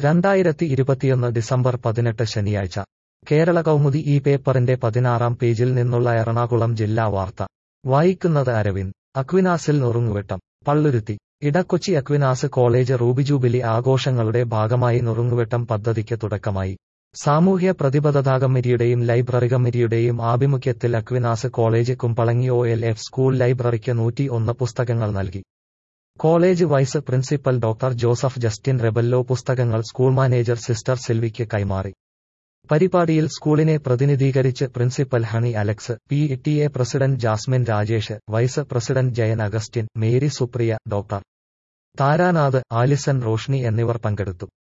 രണ്ടായിരത്തി ഇരുപത്തിയൊന്ന് ഡിസംബർ പതിനെട്ട് ശനിയാഴ്ച കേരള കൗമുദി ഈ പേപ്പറിന്റെ പതിനാറാം പേജിൽ നിന്നുള്ള എറണാകുളം ജില്ലാ വാർത്ത വായിക്കുന്നത് അരവിന്ദ് അക്വിനാസിൽ നുറുങ്ങുവെട്ടം Palluruthy Edakochi Aquinas college ruby jubilee ആഘോഷങ്ങളുടെ ഭാഗമായി നുറുങ്ങുവെട്ടം പദ്ധതിക്ക് തുടക്കമായി സാമൂഹ്യ പ്രതിബദ്ധതാ കമ്മിറ്റിയുടെയും ലൈബ്രറി കമ്മിറ്റിയുടെയും ആഭിമുഖ്യത്തിൽ Aquinas college Kumbalangi O L F school ലൈബ്രറിക്ക് നൂറ്റി ഒന്ന് പുസ്തകങ്ങൾ നൽകി college vice principal doctor Joseph Justin Rebello പുസ്തകങ്ങൾ സ്കൂൾ മാനേജർ സിസ്റ്റർ സിൽവിക്ക് കൈമാറി പരിപാടിയിൽ സ്കൂളിനെ പ്രതിനിധീകരിച്ച് principal Honey Alex P T A president Jasmine Rajesh vice president Jayan Augustine Mary Supriya doctor Taranath Alison Roshni എന്നിവർ പങ്കെടുത്തു